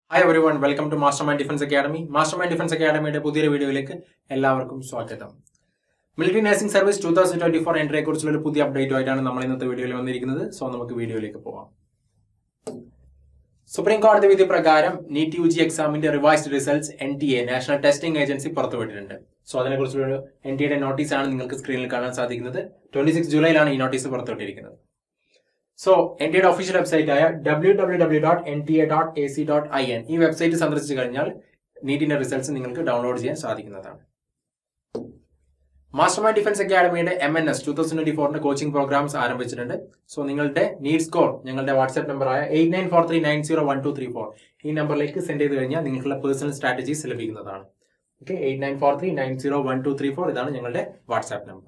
hi everyone welcome to master mind defence academy master mind defence അക്കാഡമിയുടെ പുതിയൊരു വീഡിയോയിലേക്ക് എല്ലാവർക്കും സ്വാഗതം military nursing service two thousand twenty four എൻട്രിയെ കുറിച്ചുള്ള ഒരു പുതിയ അപ്ഡേറ്റുമായിട്ടാണ് നമ്മൾ ഇന്നത്തെ വീഡിയോയിൽ വന്നിരിക്കുന്നത് സോ നമുക്ക് വീഡിയോയിലേക്ക് പോവാം സുപ്രീം കോടതി വിധി പ്രകാരം നീറ്റ് യു ജി എക്സാമിന്റെ revised results N T A national testing agency പുറത്തുവിട്ടിട്ടുണ്ട് സോ അതിനെക്കുറിച്ചുള്ള എൻ ടി എയുടെ നോട്ടീസാണ് നിങ്ങൾക്ക് സ്ക്രീനിൽ കാണാൻ സാധിക്കുന്നത് ട്വന്റി സിക്സ് ജൂലൈയിലാണ് ഈ നോട്ടീസ് പുറത്തുവിട്ടിരിക്കുന്നത് സോ എൻ ടി എയുടെ ഒഫീഷ്യൽ വെബ്സൈറ്റ് ആയ W W W dot N T A dot A C dot I N ഈ വെബ്സൈറ്റ് സന്ദർശിച്ചു കഴിഞ്ഞാൽ നീറ്റിന്റെ റിസൾട്ട്സ് നിങ്ങൾക്ക് ഡൗൺലോഡ് ചെയ്യാൻ സാധിക്കുന്നതാണ് മാസ്റ്റർ മൈൻഡ് ഡിഫൻസ് അക്കാഡമിയുടെ M N S two thousand twenty ഫോറിന്റെ കോച്ചിങ് പ്രോഗ്രാംസ് ആരംഭിച്ചിട്ടുണ്ട് സോ നിങ്ങളുടെ നീഡ് സ്കോർ ഞങ്ങളുടെ വാട്സ്ആപ്പ് നമ്പറായ eight nine four three nine zero one two three four ഈ നമ്പറിലേക്ക് സെൻഡ് ചെയ്ത് കഴിഞ്ഞാൽ നിങ്ങൾക്കുള്ള പേഴ്സണൽ സ്ട്രാറ്റജീസ് ലഭിക്കുന്നതാണ് okay eight nine four three nine zero one two three four ഇതാണ് ഞങ്ങളുടെ വാട്സ്ആപ്പ് നമ്പർ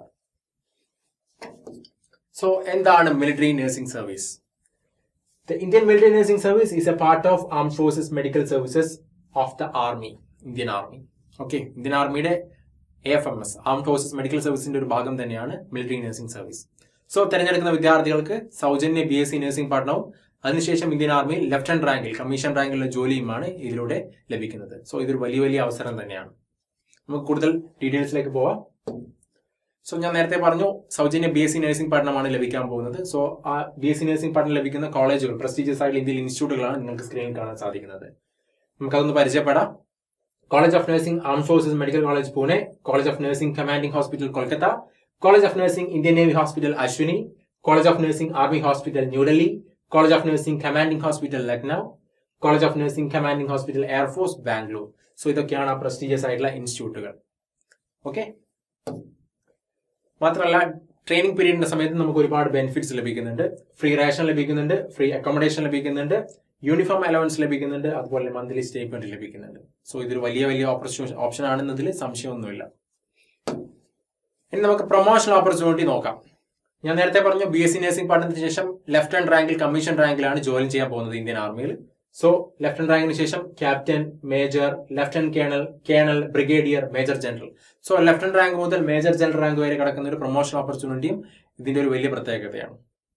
സോ എന്താണ് military nursing service the Indian military nursing service is a part of ആം forces medical services of the army Indian army okay Indian ആർമിയുടെ A F M S ആം forces medical സർവീസിന്റെ ഒരു ഭാഗം തന്നെയാണ് military nursing service so തിരഞ്ഞെടുക്കുന്ന വിദ്യാർത്ഥികൾക്ക് സൗജന്യ ബി എസ് സി നഴ്സിംഗ് പഠനവും അതിനുശേഷം ഇന്ത്യൻ ആർമിയിൽ ലെഫ്റ്റനന്റ് റാങ്കിൽ കമ്മീഷൻ റാങ്കിലുള്ള ജോലിയുമാണ് ഇതിലൂടെ ലഭിക്കുന്നത് സോ ഇതൊരു വലിയ വലിയ അവസരം തന്നെയാണ് നമുക്ക് കൂടുതൽ ഡീറ്റെയിൽസിലേക്ക് പോവാം സോ ഞാൻ നേരത്തെ പറഞ്ഞു സൗജന്യ ബി എസ് സി നഴ്സിംഗ് പഠനമാണ് ലഭിക്കാൻ പോകുന്നത് സോ ആ ബി എസ് സി നഴ്സിംഗ് പഠനം ലഭിക്കുന്ന കോളേജുകൾ പ്രസ്റ്റീജിയസ് ആയിട്ടുള്ള ഇന്ത്യയിൽ ഇൻസ്റ്റിറ്റ്യൂട്ടുകളാണ് നിങ്ങൾക്ക് സ്ക്രീനിൽ കാണാൻ സാധിക്കുന്നത് നമുക്കതൊന്ന് പരിചയപ്പെടാം കോളേജ് ഓഫ് നഴ്സിംഗ് ആം forces medical college Pune college of nursing commanding hospital Kolkata college of nursing Indian navy hospital Ashwini college of nursing army hospital New Delhi college of nursing commanding hospital Lucknow college of nursing commanding hospital air force Bangalore so ഇതൊക്കെയാണ് ആ prestigious ആയിട്ടുള്ള ഇൻസ്റ്റിറ്റ്യൂട്ടുകൾ okay മാത്രമല്ല training പീരീഡിന്റെ സമയത്ത് നമുക്ക് ഒരുപാട് benefits ലഭിക്കുന്നുണ്ട് free ration ലഭിക്കുന്നുണ്ട് ഫ്രീ അക്കോമഡേഷൻ ലഭിക്കുന്നുണ്ട് യൂണിഫോം അലവൻസ് ലഭിക്കുന്നുണ്ട് അതുപോലെ മന്ത്ലി സ്റ്റേറ്റ്മെന്റ് ലഭിക്കുന്നുണ്ട് സോ ഇതൊരു വലിയ വലിയ ഓപ്പർച്യൂൺ ഓപ്ഷൻ ആണെന്നതിൽ സംശയമൊന്നുമില്ല ഇനി നമുക്ക് പ്രൊമോഷൻ ഓപ്പർച്യൂണിറ്റി നോക്കാം ഞാൻ നേരത്തെ പറഞ്ഞു ബി എസ് സി നഴ്സിംഗ് പഠനത്തിന് ശേഷം ലെഫ്റ്റനന്റ് റാങ്കിൽ കമ്മീഷൻ റാങ്കിലാണ് ജോയിൻ ചെയ്യാൻ പോകുന്നത് ഇന്ത്യൻ ആർമിയിൽ സോ ലെഫ്റ്റനന്റ് റാങ്കിന് ശേഷം captain major lieutenant colonel colonel brigadier major general so lieutenant rank മുതൽ മേജർ ജനറൽ റാങ്ക് വരെ കിടക്കുന്ന ഒരു പ്രൊമോഷൻ ഓപ്പർച്യൂണിറ്റിയും ഇതിന്റെ ഒരു വലിയ പ്രത്യേകതയാണ്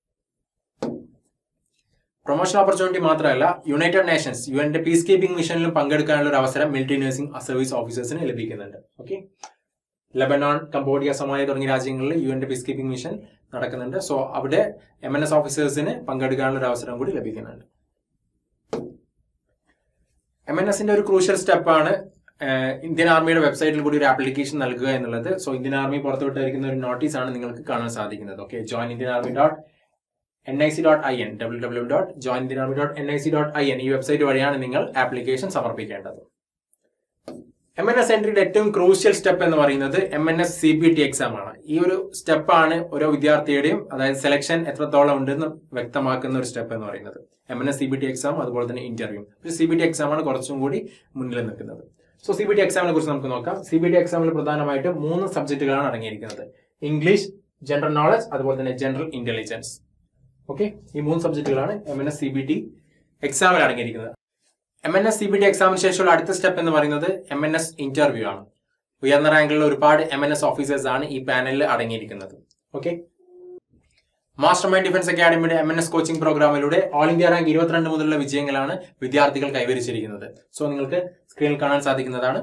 പ്രൊമോഷൻ ഓപ്പർച്യൂണിറ്റി മാത്രമല്ല united nations U N peace keeping മിഷനിലും പങ്കെടുക്കാനുള്ള ഒരു അവസരം മിലിറ്ററി നഴ്സിംഗ് സർവീസ് ഓഫീസേഴ്സിന് ലഭിക്കുന്നുണ്ട് ഓക്കെ ലബനോൺ കംബോഡിയ സൊമാലിയ തുടങ്ങിയ രാജ്യങ്ങളിൽ U N peace keeping mission നടക്കുന്നുണ്ട് സോ അവിടെ എം എൻ എസ് ഓഫീസേഴ്സിന് പങ്കെടുക്കാനുള്ള ഒരു അവസരം കൂടി ലഭിക്കുന്നുണ്ട് എം എൻ എസിന്റെ ഒരു ക്രൂഷ്യൽ സ്റ്റെപ്പാണ് ഇന്ത്യൻ ആർമിയുടെ വെബ്സൈറ്റിൽ കൂടി ഒരു ആപ്ലിക്കേഷൻ നൽകുക എന്നുള്ളത് സോ ഇന്ത്യൻ ആർമി പുറത്തുവിട്ടിരിക്കുന്ന ഒരു നോട്ടീസ് ആണ് നിങ്ങൾക്ക് കാണാൻ സാധിക്കുന്നത് okay join Indian army dot N I C dot I N W W dot join Indian army dot N I C dot I N ഈ വെബ്സൈറ്റ് വഴിയാണ് നിങ്ങൾ ആപ്ലിക്കേഷൻ സമർപ്പിക്കേണ്ടത് എം എൻ എസ് എൻട്രിയുടെ ഏറ്റവും ക്രൂഷ്യൽ സ്റ്റെപ്പ് എന്ന് പറയുന്നത് M N S C B T exam ആണ് ഈ ഒരു സ്റ്റെപ്പാണ് ഓരോ വിദ്യാർത്ഥിയുടെയും അതായത് സെലക്ഷൻ എത്രത്തോളം ഉണ്ടെന്ന് വ്യക്തമാക്കുന്ന ഒരു സ്റ്റെപ്പ് എന്ന് പറയുന്നത് M N S C B T exam അതുപോലെ തന്നെ ഇന്റർവ്യൂ പക്ഷേ സി ബി ടി എക്സാം ആണ് കുറച്ചും കൂടി മുന്നിൽ നിൽക്കുന്നത് സോ സി ബി ടി എക്സാമിനെ കുറിച്ച് നമുക്ക് നോക്കാം സി ബി ടി എക്സാമിൽ പ്രധാനമായിട്ടും മൂന്ന് സബ്ജക്റ്റുകളാണ് അടങ്ങിയിരിക്കുന്നത് ഇംഗ്ലീഷ് ജനറൽ നോളജ് അതുപോലെ തന്നെ ജനറൽ ഇന്റലിജൻസ് ഓക്കെ ഈ മൂന്ന് സബ്ജക്റ്റുകളാണ് M N S C B T എക്സാമിൽ അടങ്ങിയിരിക്കുന്നത് M N S C B T എക്സാമിന് ശേഷമുള്ള അടുത്ത സ്റ്റെപ്പ് എന്ന് പറയുന്നത് എം എൻ എസ് ഇന്റർവ്യൂ ആണ് ഉയർന്ന റാങ്കിലുള്ള ഒരുപാട് എം എൻ എസ് ഓഫീസേഴ്സ് ആണ് ഈ പാനലിൽ അടങ്ങിയിരിക്കുന്നത് ഓക്കെ മാസ്റ്റർ മൈൻഡ് ഡിഫൻസ് അക്കാഡമിയുടെ എം എൻ എസ് കോച്ചിംഗ് പ്രോഗ്രാമിലൂടെ ഓൾ ഇന്ത്യ റാങ്ക് ഇരുപത്തിരണ്ട് മുതലുള്ള വിജയങ്ങളാണ് വിദ്യാർത്ഥികൾ കൈവരിച്ചിരിക്കുന്നത് സോ നിങ്ങൾക്ക് സ്ക്രീനിൽ കാണാൻ സാധിക്കുന്നതാണ്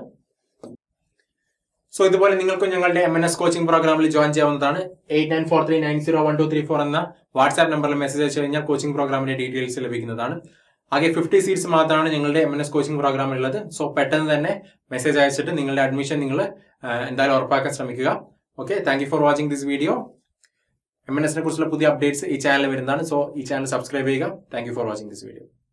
സോ ഇതുപോലെ നിങ്ങൾക്കും ഞങ്ങളുടെ എം എൻ എസ് കോച്ചിംഗ് പ്രോഗ്രാമിൽ ജോയിൻ ചെയ്യാവുന്നതാണ് eight nine four three nine zero one two three four എന്ന വാട്സ്ആപ്പ് നമ്പറിൽ മെസ്സേജ് അയച്ചു കഴിഞ്ഞാൽ കോച്ചിംഗ് പ്രോഗ്രാമിന്റെ ഡീറ്റെയിൽസ് ലഭിക്കുന്നതാണ് ആകെ ഫിഫ്റ്റി സീറ്റ്സ് മാത്രമാണ് ഞങ്ങളുടെ എം എൻ എസ് കോച്ചിംഗ് പ്രോഗ്രാമിലുള്ളത് സോ പെട്ടെന്ന് തന്നെ മെസ്സേജ് അയച്ചിട്ട് നിങ്ങളുടെ അഡ്മിഷൻ നിങ്ങൾ എന്തായാലും ഉറപ്പാക്കാൻ ശ്രമിക്കുക okay thank you for watching this video M N എസിനെ കുറിച്ചുള്ള പുതിയ അപ്ഡേറ്റ്സ് ഈ ചാനലിൽ വരുന്നതാണ് സോ ഈ ചാനൽ സബ്സ്ക്രൈബ് ചെയ്യുക thank you for watching this video